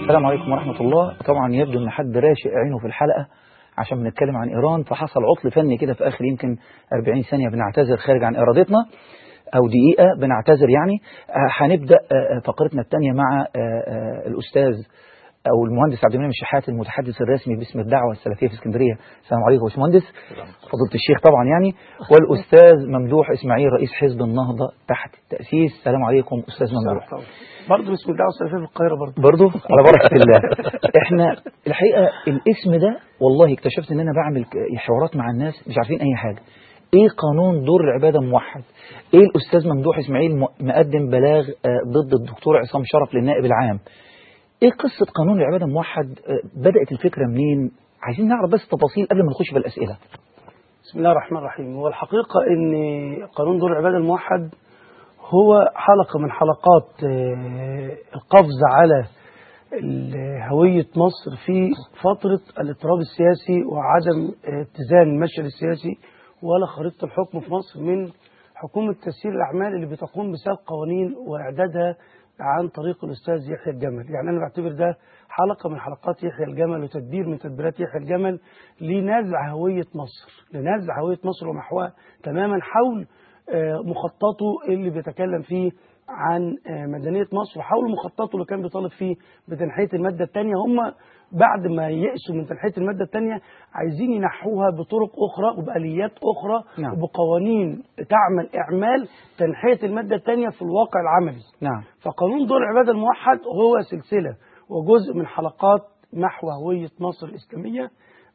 السلام عليكم ورحمة الله طبعا يبدو ان حد راشق عينه في الحلقة عشان بنتكلم عن ايران فحصل عطل فني كده في اخر يمكن 40 ثانية بنعتذر خارج عن ارادتنا او دقيقة بنعتذر يعني آه، هنبدأ آه، فقرتنا الثانية مع آه، آه، الاستاذ او المهندس عبد المنعم الشحات المتحدث الرسمي باسم الدعوة السلفية في اسكندرية السلام عليكم يا باشمهندس فضيلة الشيخ طبعا يعني والاستاذ ممدوح اسماعيل رئيس حزب النهضة تحت التأسيس السلام عليكم استاذ ممدوح برضه بسم الله والسلام في القاهرة برضه برضو على بركة الله احنا الحقيقة الاسم ده والله اكتشفت ان انا بعمل ك- حوارات مع الناس مش عارفين اي حاجة ايه قانون دور العبادة موحد ايه الاستاذ ممدوح اسماعيل م- مقدم بلاغ آه، ضد الدكتور عصام شرف للنائب العام ايه قصة قانون العبادة موحد آه، بدأت الفكرة منين عايزين نعرف بس تفاصيل قبل ما نخش في الاسئلة بسم الله الرحمن الرحيم هو الحقيقة ان قانون دور العبادة الموحد هو حلقة من حلقات آه، القفز على ال- هوية مصر في فترة الاضطراب السياسي وعدم آه، اتزان المشهد السياسي ولا خريطة الحكم في مصر من حكومة تسيير الأعمال اللي بتقوم بسبب قوانين وإعدادها عن طريق الأستاذ يحيى الجمل يعني أنا بعتبر ده حلقة من حلقات يحيى الجمل وتدبير من تدبيرات يحيى الجمل لنزع هوية مصر لنزع هوية مصر ومحوها تماما حول آه، مخططه اللي بيتكلم فيه عن آه، مدنية مصر وحول مخططه اللي كان بيطالب فيه بتنحية المادة الثانية هم بعد ما يأسوا من تنحية المادة الثانية عايزين ينحوها بطرق أخرى وبآليات أخرى نعم. وبقوانين تعمل إعمال تنحية المادة الثانية في الواقع العملي نعم فقانون دور العبادة الموحد هو سلسلة وجزء من حلقات محو هوية مصر الإسلامية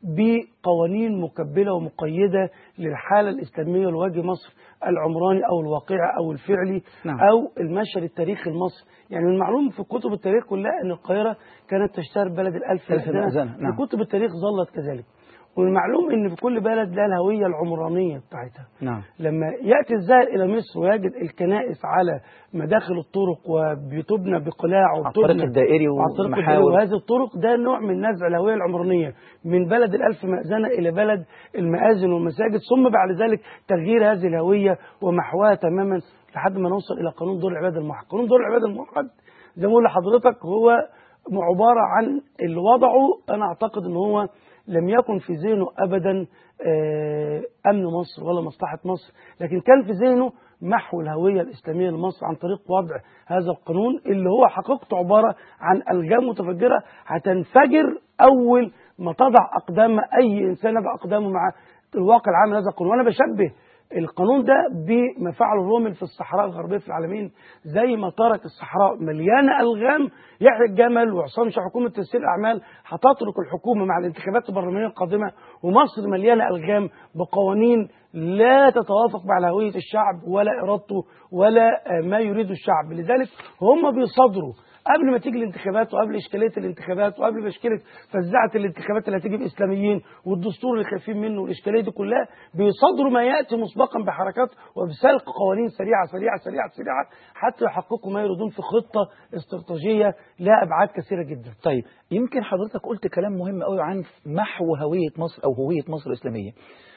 بقوانين مكبلة ومقيدة للحالة الإسلامية لوجه مصر العمراني أو الواقعي أو الفعلي نعم. أو المشهد التاريخي المصري يعني من المعلوم في كتب التاريخ كلها أن القاهرة كانت تشتهر بلد الألف ألف مأذنة. مأذنة، نعم. في كتب التاريخ ظلت كذلك والمعلوم أن في كل بلد لها الهوية العمرانية بتاعتها نعم لما يأتي الزائر إلى مصر ويجد الكنائس على مداخل الطرق وبتبنى بقلاع على الطريق وبتبنى الدائري على الطريق الدائري ومحاور وهذه الطرق ده نوع من نزع الهوية العمرانية من بلد الألف مأذنة إلى بلد المآذن والمساجد ثم بعد ذلك تغيير هذه الهوية ومحوها تماما لحد ما نوصل إلى قانون دور العبادة الموحد قانون دور العبادة الموحد زي ما بقول لحضرتك هو عبارة عن اللي وضعه أنا أعتقد أن هو لم يكن في ذهنه أبدا آه، أمن مصر ولا مصلحة مصر لكن كان في ذهنه محو الهوية الإسلامية لمصر عن طريق وضع هذا القانون اللي هو حقيقته عبارة عن ألجام متفجرة هتنفجر أول ما تضع أقدام أي إنسان يضع أقدامه مع الواقع العام هذا القانون وأنا بشبه القانون ده بما فعله الرومل في الصحراء الغربية في العالمين زي ما ترك الصحراء مليانة ألغام يحيى الجمل وعصام شاه حكومة تسيير الأعمال هتترك الحكومة مع الانتخابات البرلمانية القادمة ومصر مليانة ألغام بقوانين لا تتوافق مع هوية الشعب ولا إرادته ولا آه، ما يريده الشعب لذلك هم بيصدروا قبل ما تيجي الانتخابات وقبل اشكاليه الانتخابات وقبل مشكله فزعه الانتخابات اللي هتيجي باسلاميين والدستور اللي خايفين منه والاشكاليه دي كلها بيصدروا ما ياتي مسبقا بحركات وبسلق قوانين سريعه سريعه سريعه سريعه حتى يحققوا ما يريدون في خطه استراتيجيه لها ابعاد كثيره جدا. طيب يمكن حضرتك قلت كلام مهم قوي عن محو هوية مصر أو هوية مصر الإسلامية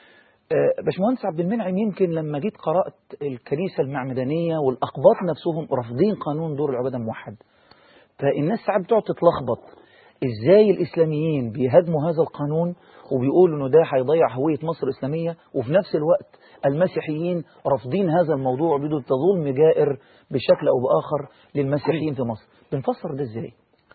آه، باشمهندس عبد المنعم يمكن لما جيت قرأت الكنيسة المعمدانية والأقباط نفسهم رافضين قانون دور العبادة الموحد فالناس ساعات بتقعد تتلخبط ازاي الإسلاميين بيهاجموا هذا القانون وبيقولوا انه ده هيضيع هوية مصر الإسلامية وفي نفس الوقت المسيحيين رافضين هذا الموضوع وبيقولوا ده ظلم جائر بشكل أو بآخر للمسيحيين في مصر بنفسر ده ازاي؟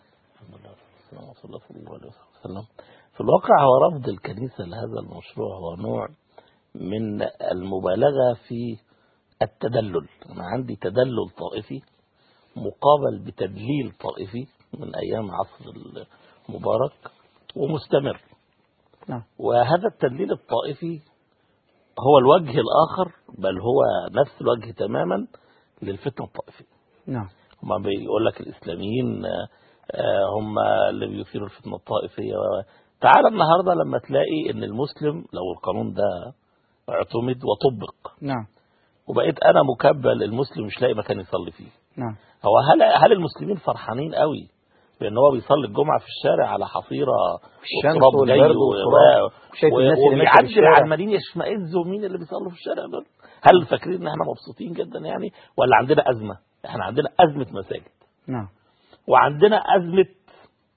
صلى الله عليه وسلم في الواقع هو رفض الكنيسة لهذا المشروع هو نوع من المبالغة في التدلل أنا عندي تدلل طائفي مقابل بتدليل طائفي من أيام عصر المبارك ومستمر نعم وهذا التدليل الطائفي هو الوجه الآخر بل هو نفس الوجه تماما للفتنة الطائفية نعم هم بيقول لك الإسلاميين آه، آه، هم اللي بيثيروا الفتنة الطائفية تعال النهاردة لما تلاقي ان المسلم لو القانون ده اعتمد وطبق نعم وبقيت انا مكبل المسلم مش لاقي مكان يصلي فيه نعم هو هل هل المسلمين فرحانين قوي بان هو بيصلي الجمعه في الشارع على حفيره الشمس والتراب جاي والبرد و- والتراب. شايف و- الناس اللي ماشية في وبيعدي الشارع. العمالين يشمئزوا مين اللي بيصلوا في الشارع دول هل فاكرين ان احنا مبسوطين جدا يعني ولا عندنا ازمه احنا عندنا ازمه مساجد نعم وعندنا أزمة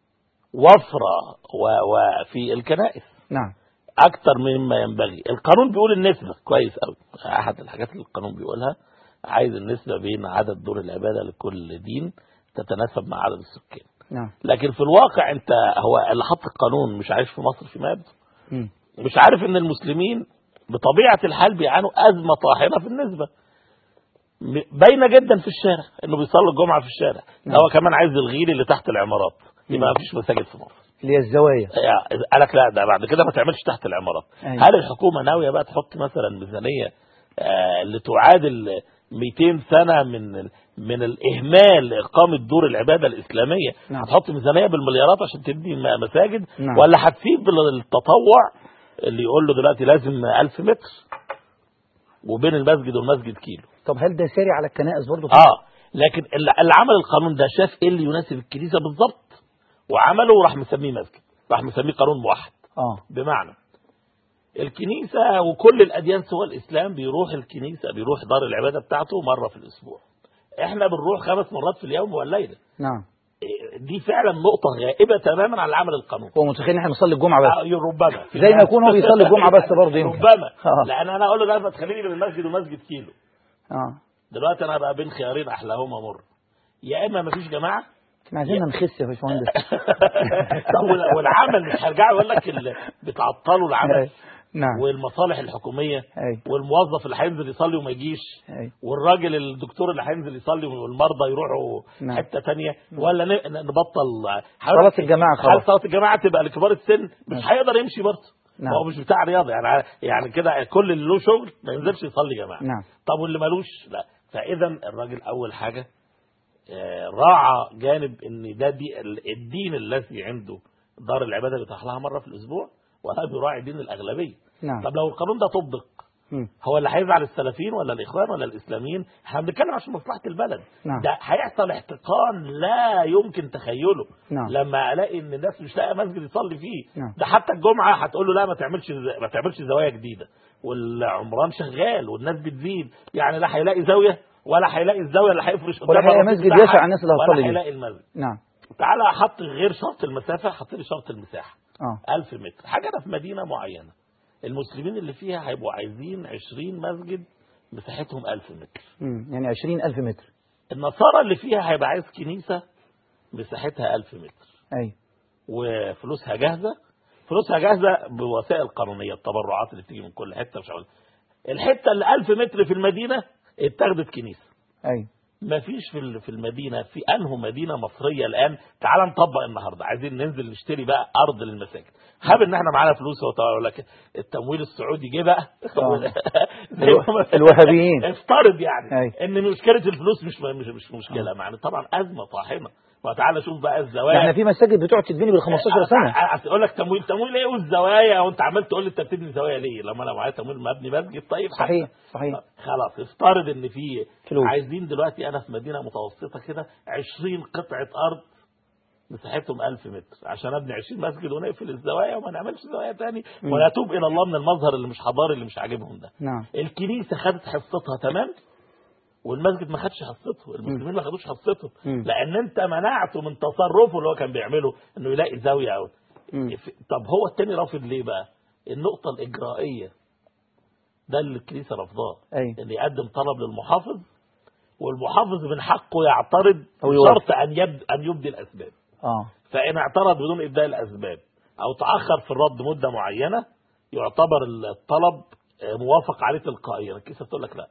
وفرة و- وفي الكنائس نعم اكتر مما ينبغي القانون بيقول النسبة كويس قوي احد الحاجات اللي القانون بيقولها عايز النسبة بين عدد دور العبادة لكل دين تتناسب مع عدد السكان نعم لكن في الواقع انت هو اللي حط القانون مش عايش في مصر فيما يبدو مم. مش عارف ان المسلمين بطبيعة الحال بيعانوا أزمة طاحنة في النسبة م- باينة جدا في الشارع انه بيصلي الجمعة في الشارع نعم. هو كمان عايز الغير اللي تحت العمارات يبقى مم. ما فيش مساجد في مصر اللي هي الزوايا يعني قال لك لا ده بعد كده ما تعملش تحت العمارات أيوة. هل الحكومة ناوية بقى تحط مثلا ميزانية آه، اللي تعادل 200 سنة من ال- من الإهمال لإقامة دور العبادة الإسلامية نعم. هتحط ميزانية بالمليارات عشان تبني م- مساجد نعم. ولا هتسيب التطوع اللي يقول له دلوقتي لازم 1000 متر وبين المسجد والمسجد كيلو طب هل ده ساري على الكنائس برضه اه لكن اللي اللي عمل القانون ده شاف ايه اللي يناسب الكنيسه بالظبط وعمله وراح مسميه مسجد راح مسميه قانون موحد اه بمعنى الكنيسة وكل الأديان سوى الإسلام بيروح الكنيسة بيروح دار العبادة بتاعته مرة في الأسبوع احنا بنروح خمس مرات في اليوم والليلة نعم إيه، دي فعلا نقطة غائبة تماما عن عمل القانون هو متخيل ان احنا بنصلي الجمعه بس آه، ربما زي ما يكون هو بيصلي الجمعة بس برضه يمكن. ربما آه. لأن أنا أقول له لا ما تخليني بين المسجد ومسجد كيلو اه دلوقتي أنا بقى بين خيارين أحلاهما مر يا إما مفيش جماعة احنا عايزين نخس يا باشمهندس طب وال- والعمل مش هرجع يقول لك ال- بتعطلوا العمل نعم والمصالح الحكوميه اي والموظف اللي هينزل يصلي وما يجيش اي والراجل الدكتور اللي هينزل يصلي والمرضى يروحوا نعم. حته تانية ولا ن- ن- نبطل صلاة الجماعة خلاص. خلاص صلاه الجماعه تبقى لكبار السن مش نعم. هيقدر يمشي برضه نعم. هو مش بتاع رياضه يعني يعني كده كل اللي له شغل ما ينزلش يصلي جماعه نعم طب واللي مالوش لا فاذا الراجل اول حاجه آه، راعى جانب ان ده دي ال- الدين الذي عنده دار العباده بيطرح لها مره في الاسبوع ولا بيراعي دين الاغلبيه نعم طب لو القانون ده طبق مم. هو اللي هيزعل السلفيين ولا الاخوان ولا الاسلاميين احنا بنتكلم عشان مصلحه البلد نعم. ده هيحصل احتقان لا يمكن تخيله نعم. لما الاقي ان الناس مش لاقيه مسجد يصلي فيه نعم. ده حتى الجمعه هتقول له لا ما تعملش ما تعملش زوايا جديده والعمران شغال والناس بتزيد يعني لا هيلاقي زاويه ولا هيلاقي الزاويه اللي هيفرش ولا قدامها هيلاقي الرصيف مسجد بتاعها، يسع الناس اللي هتصلي ولا فيه. هيلاقي المسجد نعم تعالى حط غير شرط المسافه حط لي شرط المساحه اه 1000 متر حاجة في مدينة معينة المسلمين اللي فيها هيبقوا عايزين 20 مسجد مساحتهم 1000 متر مم. يعني 20000 متر النصارى اللي فيها هيبقى عايز كنيسة مساحتها 1000 متر اي وفلوسها جاهزة فلوسها جاهزة بوسائل قانونية التبرعات اللي بتيجي من كل حتة مش هقول الحتة اللي 1000 متر في المدينة اتاخدت كنيسة اي ما فيش في ال- في المدينه في انه مدينه مصريه الان تعال نطبق النهارده عايزين ننزل نشتري بقى ارض للمساجد هاب ان احنا معانا فلوس ويقول لك التمويل السعودي جه بقى زي ما هم- الوهابيين. افترض يعني أي. ان مشكله الفلوس مش مش مش مشكله يعني طبعا ازمه طاحنه وتعالى شوف بقى الزوايا ده احنا في مساجد بتقعد تتبني بال 15 سنه اقول لك تمويل تمويل ايه والزوايا وانت عمال تقول لي انت بتبني زوايا ليه لما انا معايا تمويل ما ابني مسجد طيب حتى. صحيح صحيح خلاص افترض ان في فلوس. عايزين دلوقتي انا في مدينه متوسطه كده 20 قطعه ارض مساحتهم 1000 متر عشان ابني 20 مسجد ونقفل الزوايا وما نعملش زوايا تاني مم. ونتوب الى الله من المظهر اللي مش حضاري اللي مش عاجبهم ده نعم الكنيسه خدت حصتها تمام والمسجد ما خدش حصته المسلمين ما خدوش حصتهم مم. لان انت منعته من تصرفه اللي هو كان بيعمله انه يلاقي زاويه او مم. طب هو التاني رافض ليه بقى النقطه الاجرائيه ده اللي الكنيسه رافضاه اي ان يقدم طلب للمحافظ والمحافظ من حقه يعترض أو يوافق. بشرط ان يبد ان يبدي الاسباب اه فان اعترض بدون ابداء الاسباب او تاخر في الرد مده معينه يعتبر الطلب آه، موافق عليه تلقائيا الكنيسه بتقول لك لا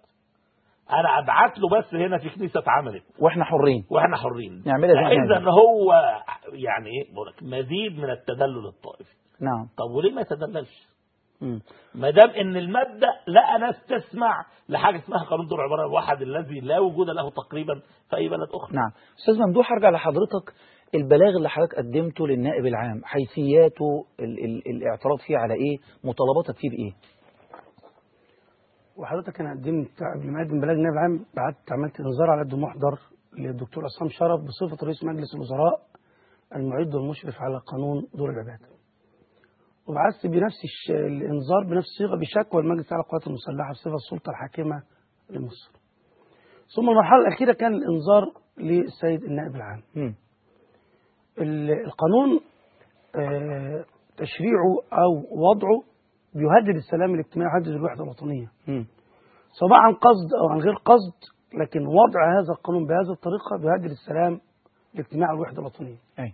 انا ابعت له بس هنا في كنيسه اتعملت واحنا حرين واحنا حرين نعملها زي ما احنا اذا عايزين. هو يعني ايه بقول لك مزيد من التدلل الطائفي نعم طب وليه ما يتدللش مم. ما دام ان المبدا لا ناس تسمع لحاجه اسمها قانون دور عباره عن واحد الذي لا وجود له تقريبا في اي بلد اخرى نعم استاذ ممدوح ارجع لحضرتك البلاغ اللي حضرتك قدمته للنائب العام حيثياته ال ال الاعتراض فيه على ايه مطالباتك فيه بايه وحضرتك انا قدمت قبل ما اقدم بلاغ النائب العام بعت عملت انذار على قد محضر للدكتور عصام شرف بصفه رئيس مجلس الوزراء المعد والمشرف على قانون دور العباده. وبعثت بنفس الش... الانذار بنفس الصيغه بشكوى المجلس على القوات المسلحه بصفه السلطه الحاكمه لمصر. ثم المرحله الاخيره كان الانذار للسيد النائب العام. مم. ال- القانون آه، تشريعه او وضعه بيهدد السلام الاجتماعي ويهدد الوحده الوطنيه مم. سواء عن قصد او عن غير قصد لكن وضع هذا القانون بهذه الطريقه بيهدد السلام الاجتماعي والوحده الوطنيه أي.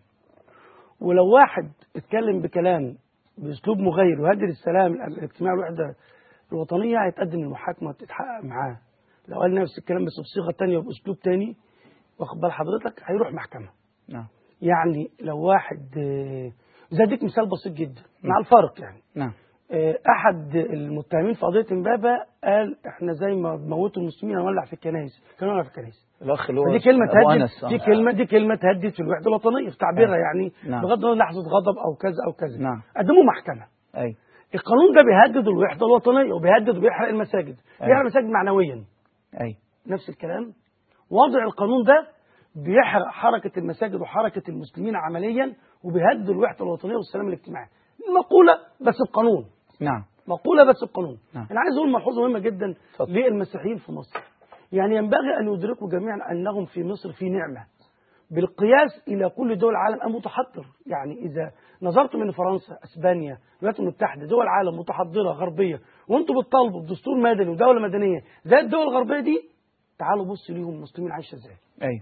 ولو واحد اتكلم بكلام باسلوب مغير ويهدد السلام الاجتماعي والوحده الوطنيه هيتقدم المحاكمه وتتحقق معاه لو قال نفس الكلام بس بصيغه تانية وباسلوب تاني واخد بال حضرتك هيروح محكمه نعم يعني لو واحد آه، زي اديك مثال بسيط جدا مع الفرق يعني نعم آه، احد المتهمين في قضيه امبابه قال احنا زي ما موتوا المسلمين هنولع في الكنائس كانوا نولع في الكنائس الأخ اللي هو دي كلمه أبو تهدد أنس آه. دي كلمه دي كلمه تهدد في الوحده الوطنيه في تعبيرها آه. يعني نعم. بغض النظر لحظه غضب او كذا او كذا نعم. قدموا محكمه أي القانون ده بيهدد الوحده الوطنيه وبيهدد وبيحرق المساجد أيوة. بيحرق المساجد معنويا أي نفس الكلام وضع القانون ده بيحرق حركة المساجد وحركة المسلمين عمليا وبيهدد الوحدة الوطنية والسلام الاجتماعي مقولة بس القانون نعم مقولة بس القانون نعم. أنا عايز أقول ملحوظة مهمة جدا اتفضل. للمسيحيين في مصر يعني ينبغي أن يدركوا جميعا أنهم في مصر في نعمة بالقياس إلى كل دول العالم أنا متحضر يعني إذا نظرت من فرنسا أسبانيا الولايات المتحدة دول العالم متحضرة غربية وأنتم بتطالبوا بدستور مدني ودولة مدنية زي الدول الغربية دي تعالوا بصوا ليهم المسلمين عايشة إزاي أي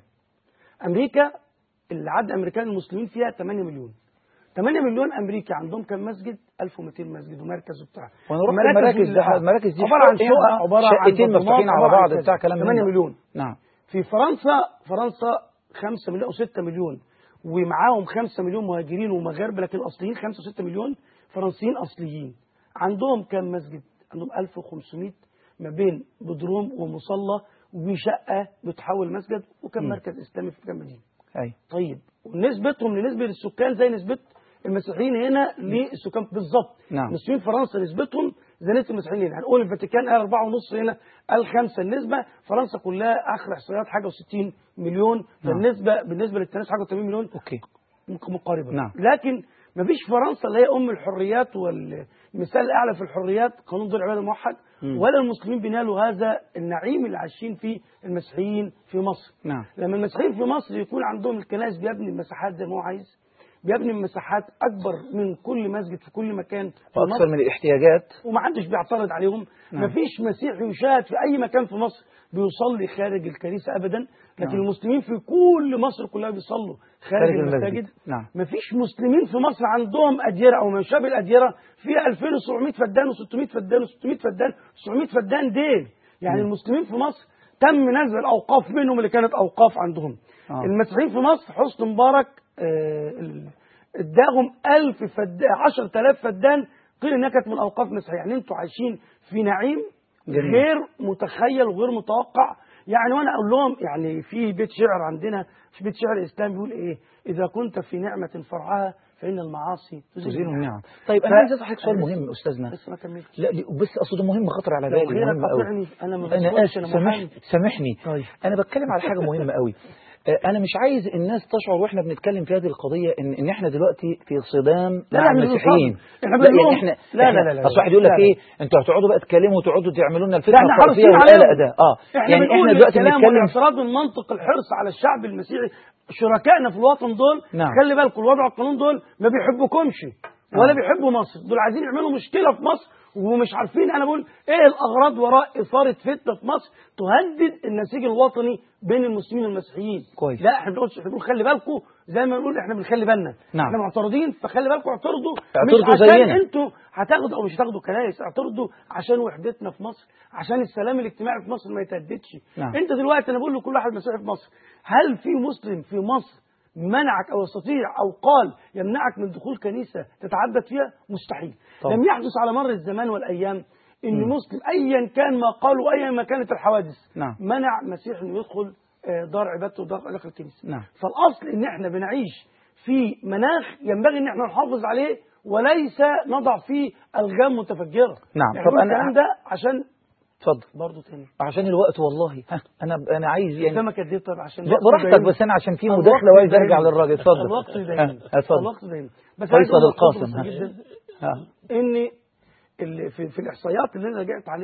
امريكا اللي عدد الامريكان المسلمين فيها 8 مليون 8 مليون امريكي عندهم كم مسجد 1200 مسجد ومركز وبتاع ونروح المراكز المراكز دي- ده المراكز دي عباره عن شقق شقق يعني، عباره عن شقتين بطولات، مفتوحين على عبارة عن بعض كذا. بتاع كلام من 8 ده. مليون نعم في فرنسا فرنسا 5 مليون او 6 مليون ومعاهم 5 مليون مهاجرين ومغاربه لكن الاصليين 5 و6 مليون فرنسيين اصليين عندهم كم مسجد؟ عندهم 1500 ما بين بدروم ومصلى وشقه بتحول مسجد وكم مم. مركز اسلامي في كم مدينه أي طيب ونسبتهم لنسبة السكان زي نسبة المسيحيين هنا للسكان بالظبط نعم. المسلمين في فرنسا نسبتهم زي نسبة المسيحيين هنا هنقول الفاتيكان قال أربعة ونص هنا قال خمسة النسبة فرنسا كلها آخر إحصائيات حاجة و60 مليون نعم. فالنسبة بالنسبة للتنس حاجة و80 مليون أوكي مق- مقاربة نعم. لكن ما فيش فرنسا اللي هي أم الحريات والمثال الأعلى في الحريات قانون دول العباد الموحد مم. ولا المسلمين بينالوا هذا النعيم اللي عايشين فيه المسيحيين في مصر نعم لما المسيحيين في مصر يكون عندهم الكنائس بيبني المساحات زي ما هو عايز بيبني مساحات اكبر من كل مسجد في كل مكان في وأكثر مصر من الاحتياجات ومحدش بيعترض عليهم نعم. مفيش مسيحي يشاهد في اي مكان في مصر بيصلي خارج الكنيسه ابدا لكن نعم. المسلمين في كل مصر كلها بيصلوا خارج, خارج المسجد. المساجد نعم. مفيش مسلمين في مصر عندهم اديره او ما شابه الاديره فيها 2700 فدان و600 فدان و600 فدان 700 فدان ديل يعني مم. المسلمين في مصر تم نزل الاوقاف منهم اللي كانت اوقاف عندهم آه. المسيحيين في مصر حسني مبارك آه، ال- اداهم 1000 فدان 10000 فدان قيل انها كانت من اوقاف مسيحيه يعني انتوا عايشين في نعيم جميل. غير متخيل وغير متوقع يعني وانا اقول لهم يعني في بيت شعر عندنا في بيت شعر اسلامي بيقول ايه اذا كنت في نعمه فرعها فان المعاصي تزيل النعم طيب أنا ف- عايز أسألك سؤال أنا مهم أستاذنا لسه ما كملتش لا دي- بس أقصد مهم خطر على لو بالي غيرك مهم قوي قاطعني انا ما أنا بسكتش، آسف انا سامح محامي سامحني طيب. أنا بتكلم على حاجة مهمة قوي آه، أنا مش عايز الناس تشعر وإحنا بنتكلم في هذه القضية إن إن إحنا دلوقتي في صدام لا، مع لا، مش المسيحيين صدام. إحنا لا بنقول يعني لهم- إحنا لا، إحنا- لا، لا، لا، أصل واحد يقول لك لا، لا. إيه أنتوا هتقعدوا بقى تتكلموا وتقعدوا تعملوا لنا لا الفتنة احنا الطائفية حريصين والقلق عليهم ده أه احنا يعني بنقول إحنا دلوقتي الكلام بنتكلم والاعتراض من منطق الحرص على الشعب المسيحي شركائنا في الوطن دول نعم. خلي بالكم الوضع القانون دول ما بيحبوكمش ولا آه. بيحبوا مصر دول عايزين يعملوا مشكله في مصر ومش عارفين انا بقول ايه الاغراض وراء اثاره فتنه في مصر تهدد النسيج الوطني بين المسلمين والمسيحيين كويس. لا احنا بنقولش احنا بنقول خلي بالكم زي ما بنقول احنا بنخلي بالنا نعم. احنا معترضين فخلي بالكم اعترضوا اعترضوا مش عشان زينا. انتوا هتاخدوا او مش هتاخدوا كنايس اعترضوا عشان وحدتنا في مصر عشان السلام الاجتماعي في مصر ما يتهددش نعم. انت دلوقتي انا بقول لكل واحد مسيحي في مصر هل في مسلم في مصر منعك او يستطيع او قال يمنعك من دخول كنيسه تتعبد فيها مستحيل طبعا. لم يحدث على مر الزمان والايام ان مم. مسلم ايا كان ما قالوا ايا ما كانت الحوادث نعم. منع مسيح انه يدخل آه، دار عبادته ودار داخل الكنيسه نعم. فالاصل ان احنا بنعيش في مناخ ينبغي ان احنا نحافظ عليه وليس نضع فيه الغام متفجره نعم. يعني طب طب أنا- الكلام ده عشان اتفضل برضه تاني عشان الوقت والله ها أنا أنا عايز يعني قدامك قد ايه طب عشان لا الوقت براحتك يضايقني. بس انا عشان في الوقت مداخله وعايز ارجع يضايقني. للراجل اتفضل الوقت يضايقني ها، اتفضل الوقت يضايقني بس فيصل عايز أقول لك القاسم، نقطة ها. جدا ها. ان اللي في, في الاحصائيات اللي انا رجعت عليها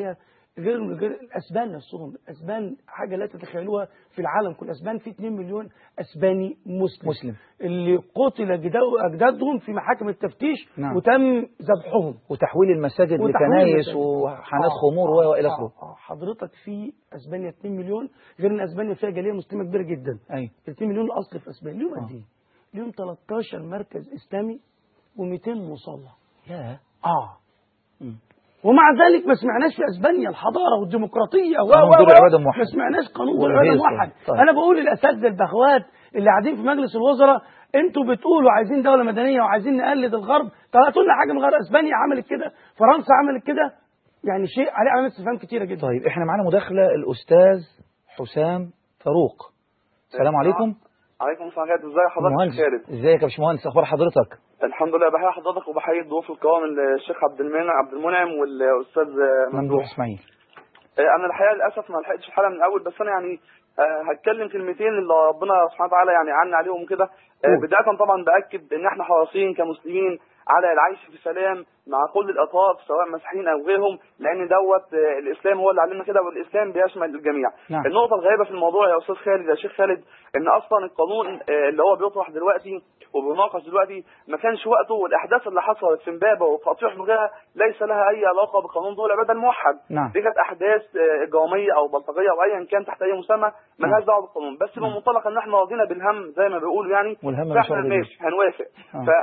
غير غير الاسبان نفسهم الاسبان حاجه لا تتخيلوها في العالم كل اسبان في 2 مليون اسباني مسلم مسلم. اللي قتل جدو- اجدادهم في محاكم التفتيش نعم. وتم ذبحهم وتحويل المساجد وتحويل لكنايس المساجد. وحانات آه، خمور آه، والى آه، اخره آه. حضرتك في اسبانيا 2 مليون غير ان اسبانيا فيها جاليه مسلمه كبيره جدا اي 2 مليون الاصل في اسبانيا اليوم آه. قد ايه؟ اليوم 13 مركز اسلامي و200 مصلى يا اه مم. ومع ذلك ما سمعناش في اسبانيا الحضاره والديمقراطيه و قانون و- دور و- العبادة موحد. ما سمعناش قانون دور العباده والهيصة. موحد طيب. انا بقول للاساتذه البهوات اللي قاعدين في مجلس الوزراء انتوا بتقولوا عايزين دوله مدنيه وعايزين نقلد الغرب طب هاتوا لنا حاجه من غير اسبانيا عملت كده فرنسا عملت كده يعني شيء عليه علامات استفهام كتيره جدا طيب احنا معانا مداخله الاستاذ حسام فاروق السلام عليكم عليكم السلام عليكم ازي حضرتك مهندس يا خالد ازيك يا باشمهندس اخبار حضرتك الحمد لله بحيي حضرتك وبحيي الضيوف الكرام الشيخ عبد المنعم عبد المنعم والاستاذ ممدوح اسماعيل آه، انا الحقيقه للاسف ما لحقتش الحلقه من الاول بس انا يعني آه، هتكلم كلمتين اللي ربنا سبحانه وتعالى يعني عنا عليهم كده آه، قول. بدايه طبعا باكد ان احنا حريصين كمسلمين على العيش في سلام مع كل الاطراف سواء مسيحيين او غيرهم لان دوت آه، الاسلام هو اللي علمنا كده والاسلام بيشمل الجميع نعم. النقطه الغريبه في الموضوع يا استاذ خالد يا شيخ خالد ان اصلا القانون آه، اللي هو بيطرح دلوقتي وبيناقش دلوقتي ما كانش وقته والاحداث اللي حصلت في امبابه وفي اطيح وغيرها ليس لها اي علاقه بقانون دول العباده الموحد نعم. دي كانت احداث آه، اجراميه او بلطجيه او ايا كان تحت اي مسمى ملهاش دعوه بالقانون بس من منطلق ان احنا راضينا بالهم زي ما بيقولوا يعني والهم فاحنا بشر ماشي هنوافق آه. ف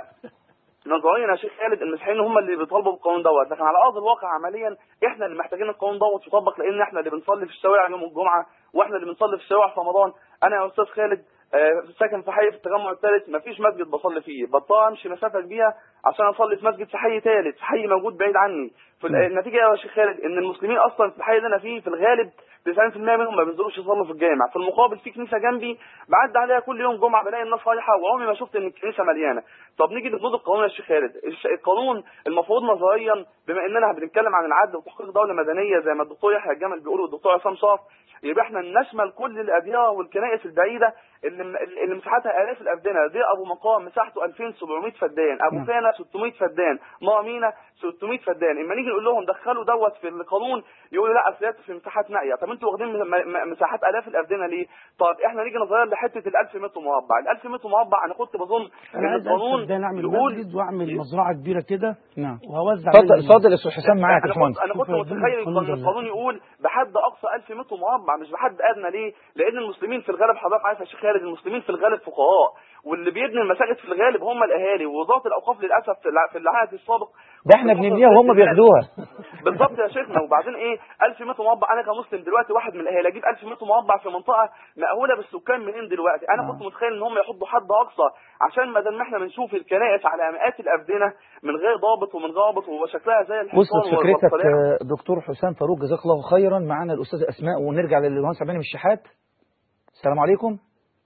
نظريا يا شيخ خالد المسيحيين هم اللي بيطالبوا بالقانون دوت لكن على ارض الواقع عمليا احنا اللي محتاجين القانون دوت يطبق لان احنا اللي بنصلي في الشوارع يوم الجمعه واحنا اللي بنصلي في الشوارع في رمضان انا يا استاذ خالد آه، ساكن في حي في التجمع الثالث مفيش مسجد بصلي فيه بضطر امشي مسافه كبيره عشان اصلي في مسجد في حي ثالث في حي موجود بعيد عني في ال- نعم. النتيجه يا شيخ خالد ان المسلمين اصلا في الحي اللي انا فيه في الغالب 90% منهم ما بينزلوش يصلوا في الجامع في المقابل في كنيسه جنبي بعدي عليها كل يوم جمعه بلاقي الناس رايحه وعمري ما شفت ان الكنيسه مليانه طب نيجي لحدود القانون يا شيخ خالد الش- القانون المفروض نظريا بما اننا بنتكلم عن العدل وتحقيق دوله مدنيه زي ما الدكتور يحيى الجمل بيقول والدكتور عصام صاف يبقى احنا نشمل كل الاديره والكنائس البعيده اللي اللي مساحتها الاف الابدنه دي ابو مقام مساحته 2700 فدان ابو نعم. فانا 600 فدان مامينا 600 فدان اما نيجي نقول لهم دخلوا دوت في القانون يقولوا لا اصل هي في مساحات نائيه طب انتوا واخدين م- م- مساحات الاف الابدنه ليه؟ طب احنا نيجي نغير لحته ال 1000 متر مربع ال 1000 متر مربع انا كنت بظن انا ان عايز القانون ده نعمل يقول مسجد واعمل مزرعه كبيره كده نعم وهوزع اتفضل عليهم. اتفضل يا استاذ حسام معاك يا انا كنت باشمهندس انا كنت شوف متخيل ربنا ان يكون القانون يقول بحد اقصى 1000 متر مربع مش بحد ادنى ليه؟ لان المسلمين في الغالب حضرتك عارف يا شيخ خالد المسلمين في الغالب فقهاء واللي بيبني المساجد في الغالب هم الاهالي ووزاره الاوقاف للاسف في الع- في العهد السابق ده احنا بنبنيها وهم بياخدوها بالظبط يا شيخنا وبعدين ايه 1000 متر مربع انا كمسلم دلوقتي واحد من الاهالي اجيب 1000 متر مربع في منطقه مأهوله بالسكان منين دلوقتي انا آه. كنت متخيل ان هم يحطوا حد اقصى عشان ما دام احنا بنشوف الكنائس على مئات الابدنه من غير ضابط ومن ضابط وشكلها زي الحصان وصلت فكرتك والصلاح. آه، دكتور حسام فاروق جزاك الله خيرا معانا الاستاذ اسماء ونرجع للمهندس عبد المنعم الشحات السلام عليكم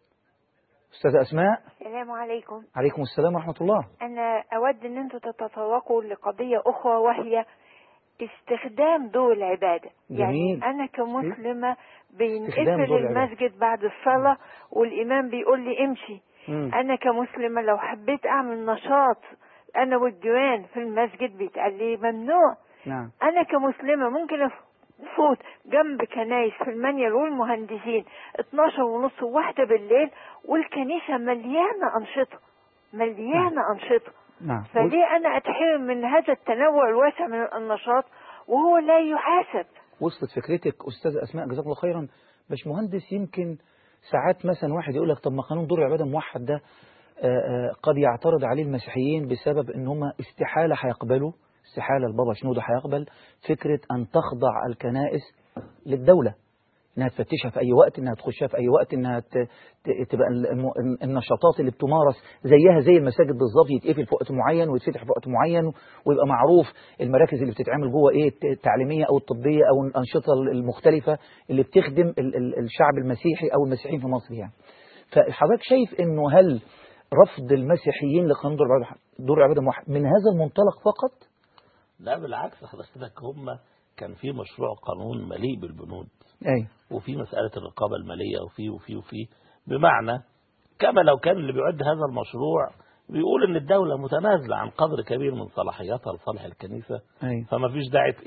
استاذه اسماء السلام عليكم عليكم السلام ورحمه الله أنا أود أن أنتم تتطرقوا لقضية أخرى وهي استخدام دور العبادة جميل. يعني أنا كمسلمة استخدام بينقفل دور العبادة. المسجد بعد الصلاة والإمام بيقول لي امشي مم. أنا كمسلمة لو حبيت أعمل نشاط أنا والجيران في المسجد بيتقال لي ممنوع نعم أنا كمسلمة ممكن أفوت جنب كنايس في المانيال والمهندسين 12 ونص وواحدة بالليل والكنيسة مليانة أنشطة مليانة أنشطة نعم فليه أنا أتحرم من هذا التنوع الواسع من النشاط وهو لا يحاسب وصلت فكرتك استاذه اسماء جزاك الله خيرا باشمهندس يمكن ساعات مثلا واحد يقول لك طب ما قانون دور العباده موحد ده آه، آه، قد يعترض عليه المسيحيين بسبب ان هم استحاله هيقبلوا استحاله البابا شنوده هيقبل فكره ان تخضع الكنائس للدوله انها تفتشها في اي وقت انها تخشها في اي وقت انها ت- ت- تبقى الم- النشاطات اللي بتمارس زيها زي المساجد بالظبط يتقفل في وقت معين ويتفتح في وقت معين ويبقى معروف المراكز اللي بتتعمل جوه ايه الت- التعليميه او الطبيه او الانشطه المختلفه اللي بتخدم ال- ال- الشعب المسيحي او المسيحيين في مصر يعني فحضرتك شايف انه هل رفض المسيحيين لقانون دور العباده دور العباده موحد من هذا المنطلق فقط لا بالعكس حضرتك هم كان في مشروع قانون مليء بالبنود اي وفي مسألة الرقابة المالية وفي وفي وفي بمعنى كما لو كان اللي بيعد هذا المشروع بيقول ان الدولة متنازلة عن قدر كبير من صلاحياتها لصالح الكنيسة اي فما فيش داعي ايه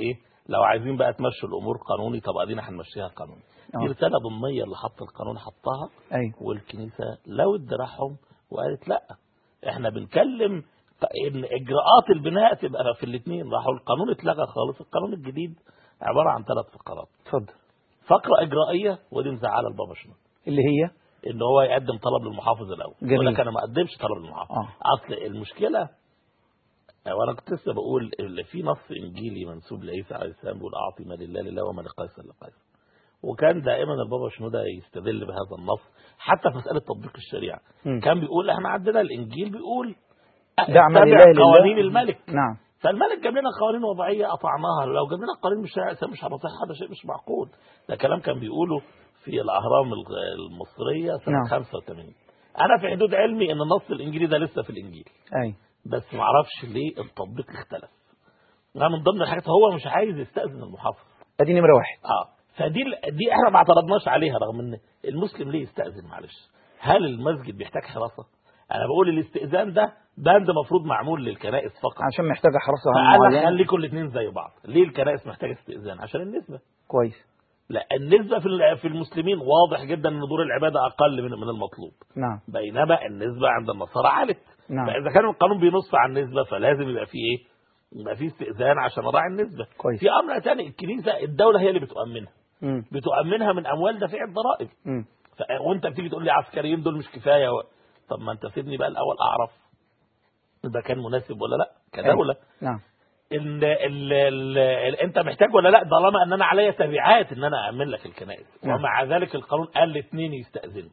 لو عايزين بقى تمشوا الامور قانوني طب ادينا هنمشيها قانوني دي آه. رساله ضمنيه اللي حط القانون حطها ايوه والكنيسه لوت دراعهم وقالت لا احنا بنكلم ان اجراءات البناء تبقى في الاثنين راحوا القانون اتلغى خالص القانون الجديد عباره عن ثلاث فقرات اتفضل فقره اجرائيه ودي مزعله البابا شنو اللي هي ان هو يقدم طلب للمحافظ الاول جميل. يقول لك انا ما اقدمش طلب للمحافظ آه. اصل المشكله وانا كنت لسه بقول اللي في نص انجيلي منسوب لعيسى عليه السلام بيقول اعطي ما لله لله وما لقيصر لقيصر وكان دائما البابا شنودة يستدل بهذا النص حتى في مساله تطبيق الشريعه مم. كان بيقول احنا عندنا الانجيل بيقول دع ما اتبع لله لله. قوانين الملك نعم فالملك جاب لنا قوانين وضعيه قطعناها لو جاب لنا قوانين مش مش هنصح هذا شيء مش معقول ده كلام كان بيقوله في الاهرام الغ- المصريه سنه نعم. 85 انا في حدود علمي ان النص الانجيلي ده لسه في الانجيل اي بس ما اعرفش ليه التطبيق اختلف ده من ضمن الحاجات هو مش عايز يستاذن المحافظ ادي نمره واحد اه فدي دي احنا ما اعترضناش عليها رغم ان المسلم ليه يستاذن معلش هل المسجد بيحتاج حراسه انا بقول الاستئذان ده بند مفروض معمول للكنائس فقط عشان محتاجه حراسه فقال لك معينه خليكم الاثنين زي بعض ليه الكنائس محتاجه استئذان عشان النسبه كويس لا النسبه في ال- في المسلمين واضح جدا ان دور العباده اقل من من المطلوب نعم بينما النسبه عند النصارى علت نعم فاذا كان القانون بينص على النسبه فلازم يبقى فيه ايه يبقى فيه استئذان عشان اراعي النسبه كويس. في امر ثاني الكنيسه الدوله هي اللي بتؤمنها مم. بتؤمنها من اموال دافعي الضرائب مم. ف... وانت بتيجي تقول لي عسكريين دول مش كفايه و... طب ما انت سيبني بقى الاول اعرف ده كان مناسب ولا لا كدوله نعم ال ال ال ال انت محتاج ولا لا طالما ان انا عليا تبعات ان انا اامن لك الكنائس نعم. ومع ذلك القانون قال الاثنين يستاذنوا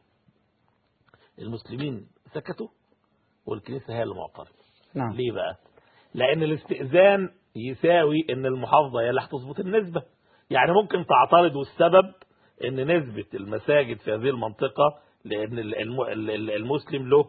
المسلمين سكتوا والكنيسه هي اللي معترضه نعم ليه بقى لان الاستئذان يساوي ان المحافظه هي اللي هتظبط النسبه يعني ممكن تعترض والسبب ان نسبه المساجد في هذه المنطقه لان ال- الم- ال- ال- المسلم له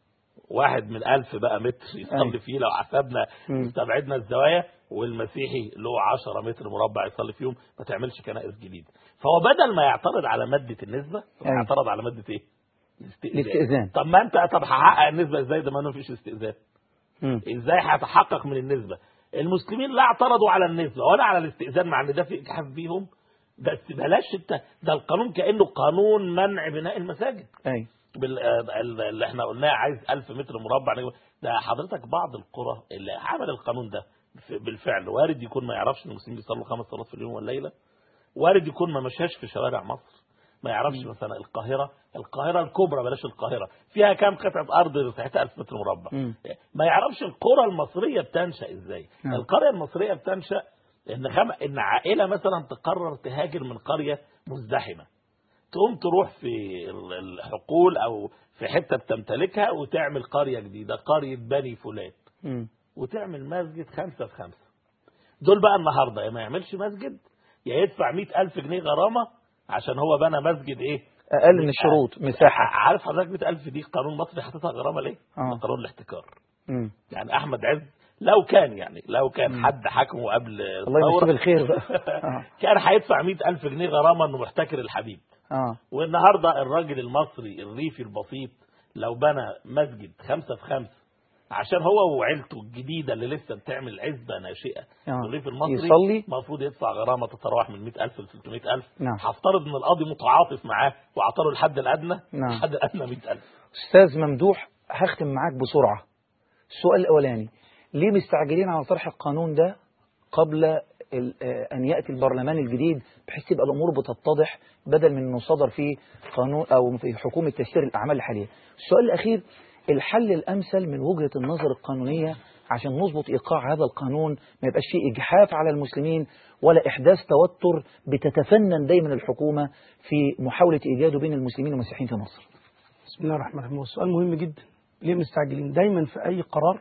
واحد من ألف بقى متر يصلي أيوة. فيه لو حسبنا مم. استبعدنا الزوايا والمسيحي له 10 متر مربع يصلي فيهم ما تعملش كنائس جديده فهو بدل ما يعترض على ماده النسبه أيوة. يعترض على ماده ايه الاستئذان. طب ما انت طب هحقق النسبه ازاي ده ما فيش استئذان مم. ازاي هتحقق من النسبه المسلمين لا اعترضوا على النسبه ولا على الاستئذان مع ان ده في اجحاف بيهم بس بلاش انت ده القانون كانه قانون منع بناء المساجد اي بال- ال- اللي احنا قلناه عايز 1000 متر مربع نجم. ده حضرتك بعض القرى اللي عمل القانون ده ف- بالفعل وارد يكون ما يعرفش ان المسلمين بيصلوا خمس صلوات في اليوم والليله وارد يكون ما مشاش في شوارع مصر ما يعرفش مثلا القاهره القاهره الكبرى بلاش القاهره فيها كام قطعه ارض مساحتها 1000 متر مربع مم. ما يعرفش القرى المصريه بتنشا ازاي نعم. القريه المصريه بتنشا ان خم... ان عائله مثلا تقرر تهاجر من قريه مزدحمه تقوم تروح في ال- الحقول او في حته بتمتلكها وتعمل قريه جديده قريه بني فلان مم. وتعمل مسجد خمسة في خمسة دول بقى النهاردة يا ما يعملش مسجد يا يدفع مئة ألف جنيه غرامة عشان هو بنى مسجد إيه اقل من الشروط مساحه عارف حضرتك مئة ألف دي قانون مصري حاططها غرامة ليه آه. ده قانون الاحتكار مم. يعني أحمد عز لو كان يعني لو كان حد حكمه قبل الله يمسيه الثورة بالخير بقى آه. كان هيدفع مئة ألف جنيه غرامة إنه محتكر الحبيب اه والنهارده الراجل المصري الريفي البسيط لو بنى مسجد خمسة في خمسة عشان هو وعيلته الجديدة اللي لسه بتعمل عزبة ناشئة آه. في الريف المصري يصلي. المفروض يدفع غرامة تتراوح من 100000 ل 300000 نعم. هفترض ان القاضي متعاطف معاه واعطاه الحد الادنى نعم. الحد الادنى 100000 استاذ ممدوح هختم معاك بسرعه السؤال الاولاني ليه مستعجلين على طرح القانون ده قبل ال- آه، ان ياتي البرلمان الجديد بحيث تبقى الامور بتتضح بدل من انه صدر في قانون او في حكومه تيسير الاعمال الحاليه. السؤال الاخير الحل الامثل من وجهه النظر القانونيه عشان نظبط ايقاع هذا القانون ما يبقاش فيه اجحاف على المسلمين ولا احداث توتر بتتفنن دايما الحكومه في محاوله ايجاده بين المسلمين والمسيحيين في مصر. بسم الله الرحمن الرحيم هو السؤال مهم جدا ليه مستعجلين دايما في أي قرار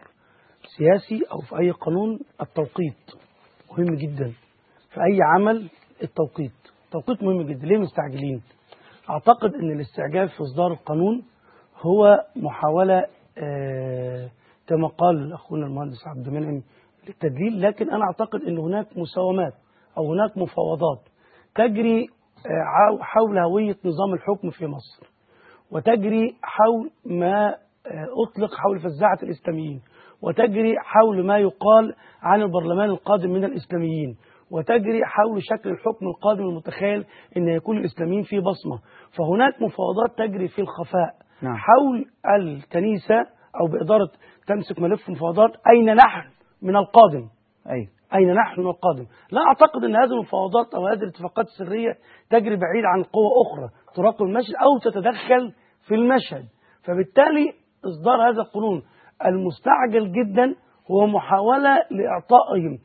سياسي أو في أي قانون التوقيت مهم جدا في أي عمل التوقيت التوقيت مهم جدا ليه مستعجلين أعتقد أن الاستعجال في إصدار القانون هو محاولة آه كما قال أخونا المهندس عبد المنعم للتدليل لكن أنا أعتقد أن هناك مساومات أو هناك مفاوضات تجري آه، عو- حول هوية نظام الحكم في مصر وتجري حول ما آه، أطلق حول فزاعة الإسلاميين وتجري حول ما يقال عن البرلمان القادم من الإسلاميين وتجري حول شكل الحكم القادم المتخيل أن يكون الإسلاميين فيه بصمة فهناك مفاوضات تجري في الخفاء نعم. حول الكنيسة أو بإدارة تمسك ملف مفاوضات أين نحن من القادم أي أين نحن من القادم لا أعتقد أن هذه المفاوضات أو هذه الاتفاقات السرية تجري بعيد عن قوة أخرى تراقب المشهد أو تتدخل في المشهد فبالتالي إصدار هذا القانون المستعجل جدا هو محاولة لإعطائهم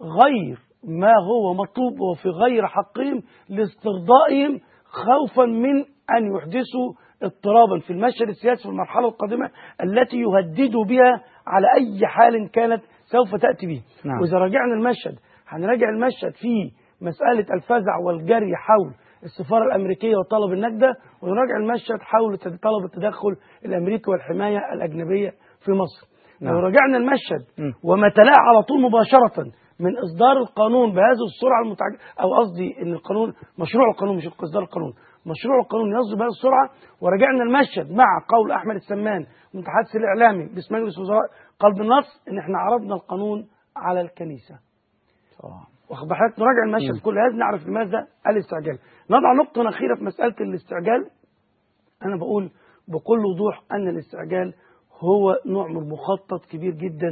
غير ما هو مطلوب وفي غير حقهم لاسترضائهم خوفا من أن يحدثوا اضطرابا في المشهد السياسي في المرحلة القادمة التي يهددوا بها على أي حال كانت سوف تأتي به نعم. وإذا راجعنا المشهد هنراجع المشهد في مسألة الفزع والجري حول السفارة الأمريكية وطلب النجدة ونراجع المشهد حول تد- طلب التدخل الأمريكي والحماية الأجنبية في مصر نعم. لو راجعنا المشهد مم. وما تلاه على طول مباشرة من إصدار القانون بهذه السرعة المتعج... أو قصدي إن القانون مشروع القانون مش إصدار القانون مشروع القانون يصدر بهذه السرعة ورجعنا المشهد مع قول أحمد السمان المتحدث الإعلامي باسم مجلس وزراء قلب النص إن إحنا عرضنا القانون على الكنيسة آه. واخد بالك نراجع المشهد كله لازم نعرف لماذا الاستعجال نضع نقطة أخيرة في مسألة الاستعجال أنا بقول بكل وضوح أن الاستعجال هو نوع من المخطط كبير جدا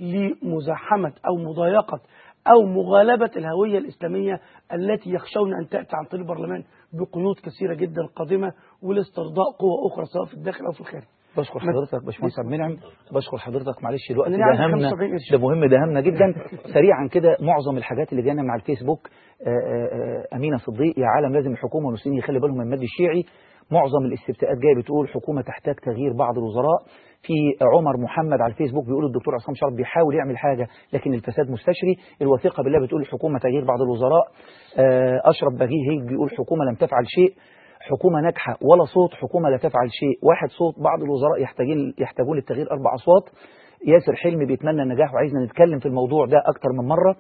لمزاحمة أو مضايقة أو مغالبة الهوية الإسلامية التي يخشون أن تأتي عن طريق البرلمان بقيود كثيرة جدا قادمة ولاسترضاء قوة أخرى سواء في الداخل أو في الخارج بشكر حضرتك باشمهندس عبد المنعم بشكر حضرتك معلش الوقت أنا ده عندي همنا 75 قرش. ده مهم ده همنا جدا سريعا كده معظم الحاجات اللي جانا مع الفيسبوك آه، آه، آه، أمينة صديق يا عالم لازم الحكومة والمسلمين يخلي بالهم من المد الشيعي معظم الاستفتاءات جايه بتقول حكومة تحتاج تغيير بعض الوزراء في عمر محمد على الفيسبوك بيقول الدكتور عصام شرف بيحاول يعمل حاجة لكن الفساد مستشري الوثيقة بالله بتقول الحكومة تغيير بعض الوزراء آه، أشرف بغيه هيك بيقول حكومة لم تفعل شيء حكومة ناجحة ولا صوت حكومة لا تفعل شيء واحد صوت بعض الوزراء يحتاجين يحتاجون للتغيير أربع أصوات ياسر حلمي بيتمنى النجاح وعايزنا نتكلم في الموضوع ده أكتر من مرة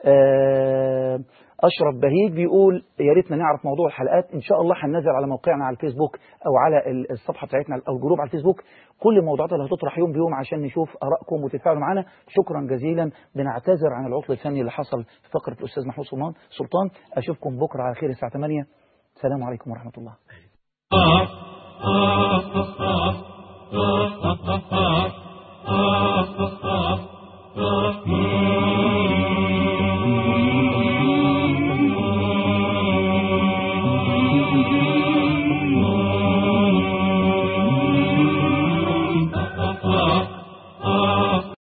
آه، أشرف بهيج بيقول يا ريتنا نعرف موضوع الحلقات إن شاء الله هننزل على موقعنا على الفيسبوك أو على ال- الصفحة بتاعتنا أو الجروب على الفيسبوك كل الموضوعات اللي هتطرح يوم بيوم عشان نشوف آرائكم وتتفاعلوا معنا شكرا جزيلا بنعتذر عن العطل الفني اللي حصل في فقرة الأستاذ محمود سلطان سلطان أشوفكم بكرة على خير الساعة 8 السلام عليكم ورحمة الله ah, ah, ah, ah, ah, ah, ah.